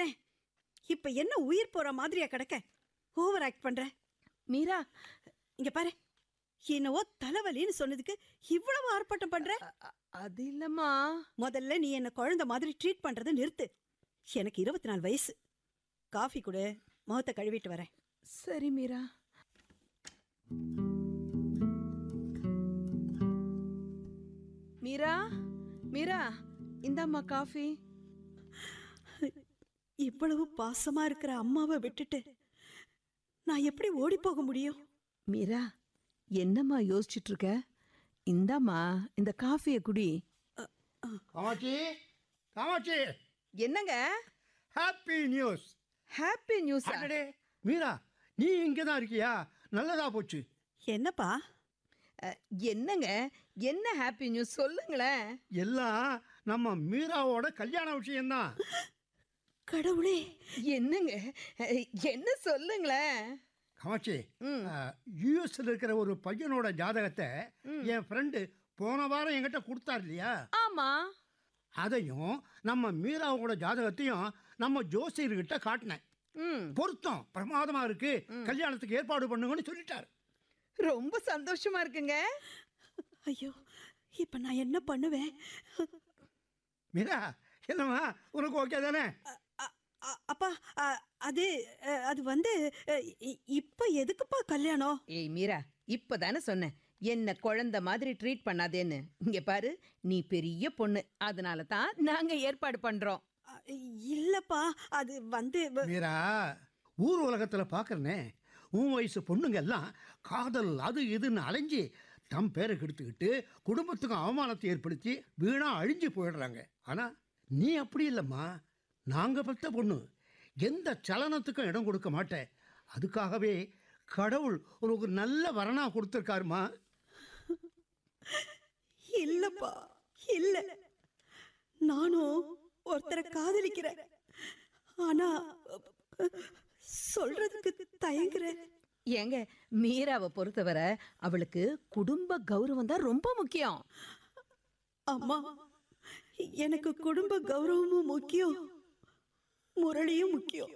தரேன் இப்ப என்ன உயிர் போற மாதிரியா கிடக்க ஓவர் ஆக்ட் பண்ற மீரா இங்க பாரு என்னவோ தலைவலின்னு சொன்னதுக்கு இவ்வளவு ஆர்ப்பாட்டம் பண்ற அ- அ- அது இல்லம்மா முதல்ல நீ என்ன குழந்தை மாதிரி ட்ரீட் பண்றதை நிறுத்து எனக்கு இருபத்தி நாலு வயசு காஃபி கொடு முகத்தை கழுவிட்டு வரேன் சரி மீரா மீரா மீரா இந்தாம்மா காஃபி இவ்வளவு பாசமா இருக்கிற அம்மாவை விட்டுட்டு நான் எப்படி ஓடி போக முடியும் மீரா என்னம்மா யோசிச்சுட்டு இருக்க இந்தாம்மா இந்த காஃபியை குடி காமாட்சி காமாட்சி என்னங்க ஹாப்பி நியூஸ் ஹாப்பி நியூஸ் அடடே மீரா நீ இங்கே தான் இருக்கியா நல்லதா போச்சு என்னப்பா என்னங்க என்ன ஹாப்பி நியூஸ் சொல்லுங்களேன் எல்லாம் நம்ம மீராவோட கல்யாண விஷயம்தான் கடவுளே என்னங்க அஹ், என்ன சொல்லுங்களேன் காமாட்சி ம். யூஎஸ்ல இருக்கிற ஒரு பையனோட ஜாதகத்தை என் ஃப்ரெண்டு போன வாரம் என்கிட்ட கொடுத்தார் இல்லையா ஆமா அதையும் நம்ம மீராவோட ஜாதகத்தையும் நம்ம ஜோசியர்கிட்ட காட்டினேன் ம் பொருத்தம் பிரமாதமா இருக்கு கல்யாணத்துக்கு ஏற்பாடு பண்ணுங்கன்னு சொல்லிட்டார் ரொம்ப சந்தோஷமா இருக்குங்க ஐயோ இப்ப நான் என்ன பண்ணுவேன் மீரா என்னம்மா உனக்கு ஓகே தானே அ- அ- அப்பா அ, அது அ, அது வந்து அ, இ- இப்ப எதுக்குப்பா கல்யாணம் ஏய் மீரா இப்பதானே சொன்னேன் என்ன குழந்தை மாதிரி ட்ரீட் பண்ணாதேன்னு இங்க பாரு நீ பெரிய பொண்ணு அதனால தான் நாங்க ஏற்பாடு பண்றோம் அ, இல்லப்பா அது வந்து வ- மீரா ஊர் உலகத்துல பார்க்கறனே உன் வயசு பொண்ணுங்க எல்லாம் காதல் அது இதுன்னு அலைஞ்சு தம் பேரை கெடுத்துக்கிட்டு குடும்பத்துக்கும் அவமானத்தை ஏற்படுத்தி வீணா அழிஞ்சு போயிடுறாங்க ஆனா நீ அப்படி இல்லைம்மா நாங்க பெத்த பொண்ணு எந்த சலனத்துக்கும் இடம் கொடுக்க மாட்டேன் அதுக்காகவே கடவுள் உனக்கு நல்ல வரனா கொடுத்துருக்காருமா இல்லப்பா இல்ல நானும் ஒருத்தரை காதலிக்கிறேன் ஆனா அ, சொல்றதுக்கு தயங்குறேன் ஏங்க மீராவை பொறுத்தவரை அவளுக்கு குடும்ப கௌரவம் தான் ரொம்ப முக்கியம் அம்மா எனக்கு குடும்ப கௌரவமும் முக்கியம் முரளியும் முக்கியம்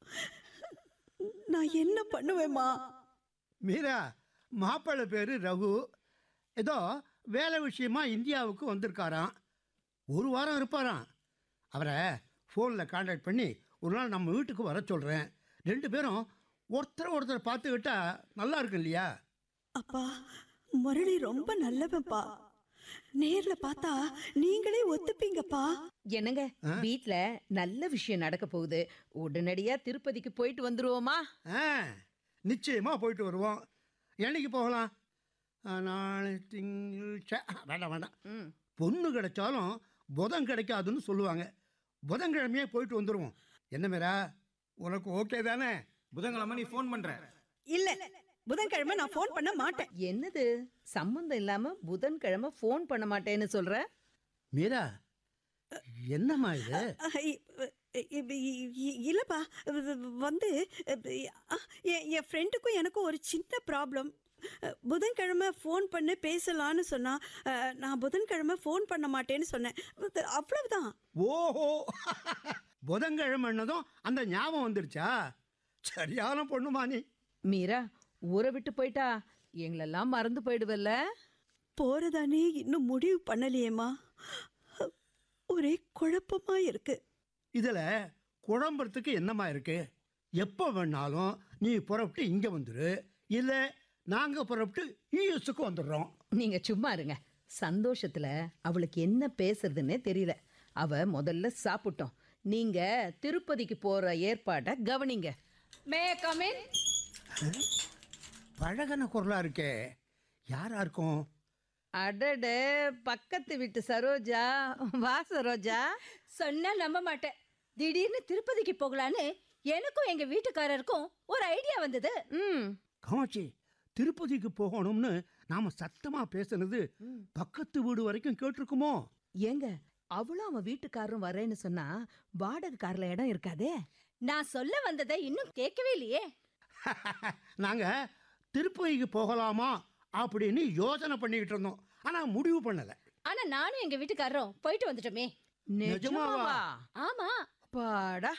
நான் என்ன பண்ணுவேம்மா மீரா மாப்பிள்ளை பேர் ரகு ஏதோ வேலை விஷயமா இந்தியாவுக்கு வந்திருக்காராம் ஒரு வாரம் இருப்பாராம் அவரை ஃபோனில் காண்டாக்ட் பண்ணி ஒரு நாள் நம்ம வீட்டுக்கு வர சொல்கிறேன் ரெண்டு பேரும் ஒருத்தர் ஒருத்தர் பார்த்துக்கிட்டா நல்லா இருக்கும் இல்லையா அப்பா முரளி ரொம்ப நல்லவன்ப்பா நேர்ல பார்த்தா நீங்களே ஒத்துப்பீங்கப்பா என்னங்க வீட்ல நல்ல விஷயம் நடக்க போகுது உடனடியா திருப்பதிக்கு போயிட்டு வந்துருவோமா ஆ நிச்சயமாக போயிட்டு வருவோம் என்னைக்கு போகலாம் ஆ, நாளை திங்கள் ச- ஆ, வேண்டாம் வேண்டாம் ம் பொண்ணு கிடைச்சாலும் புதன் கிடைக்காதுன்னு சொல்லுவாங்க புதன்கிழமையே போயிட்டு வந்துடுவோம் என்ன மேரா உனக்கு ஓகே தானே புதன்கிழமை நீ ஃபோன் பண்ற இல்ல புதன்கிழமை நான் ஃபோன் பண்ண மாட்டேன் என்னது சம்பந்தம் இல்லாம புதன்கிழமை ஃபோன் பண்ண மாட்டேன்னு சொல்ற மீரா என்னம்மா இது அஹ், இ- இ- இ- இ- இல்லப்பா வந்து அஹ், என் என் ஃப்ரெண்டுக்கும் எனக்கும் ஒரு சின்ன ப்ராப்ளம் புதன்கிழமை ஃபோன் பண்ணி பேசலான்னு சொன்னா அஹ், நான் புதன்கிழமை ஃபோன் பண்ண மாட்டேன்னு சொன்னேன் அது அவ்வளவுதான் ஓஹோ புதன்கிழமைன்னதும் அந்த ஞாபகம் வந்துடுச்சா சரியான பொண்ணுமா நீ மீரா ஊரை விட்டு போயிட்டா எங்களெல்லாம் மறந்து போயிடுவல்ல போறதானே இன்னும் முடிவு பண்ணலையேம்மா ஒரே குழப்பமா இருக்கு இதில் குழம்புறதுக்கு என்னம்மா இருக்கு எப்போ வேணாலும் நீ புறப்பட்டு இங்கே வந்துடு இல்லை நாங்கள் புறப்பட்டு யூஎஸ்க்கு வந்துடுறோம் நீங்க சும்மா இருங்க சந்தோஷத்துல அவளுக்கு என்ன பேசுறதுன்னே தெரியல அவ முதல்ல சாப்பிட்டோம் நீங்க திருப்பதிக்கு போற ஏற்பாட்டை கவனிங்க மே கமின் பழகன குரலாக இருக்கே யாரா இருக்கும் அடட பக்கத்து வீட்டு சரோஜா வா சரோஜா சொன்னா நம்ப மாட்டேன் திடீர்னு திருப்பதிக்கு போகலான்னு எனக்கும் எங்க வீட்டுக்காரருக்கும் ஒரு ஐடியா வந்தது ம் காமாட்சி திருப்பதிக்கு போகணும்னு நாம சத்தமா பேசுனது பக்கத்து வீடு வரைக்கும் கேட்டிருக்குமோ ஏங்க அவளும் அவன் வீட்டுக்காரரும் வரேன்னு சொன்னா வாடகை கார்ல இடம் இருக்காதே நான் சொல்ல வந்ததை இன்னும் கேட்கவே இல்லையே நாங்க திருப்பதிக்கு போகலாமா அப்படின்னு யோசனை பண்ணிக்கிட்டு இருந்தோம் ஆனா முடிவு பண்ணல ஆனா நானும் எங்க வீட்டுக்காரரும் போயிட்டு வந்துட்டோமே நிஜமாவா? நிஜமாவா ஆமா பாடா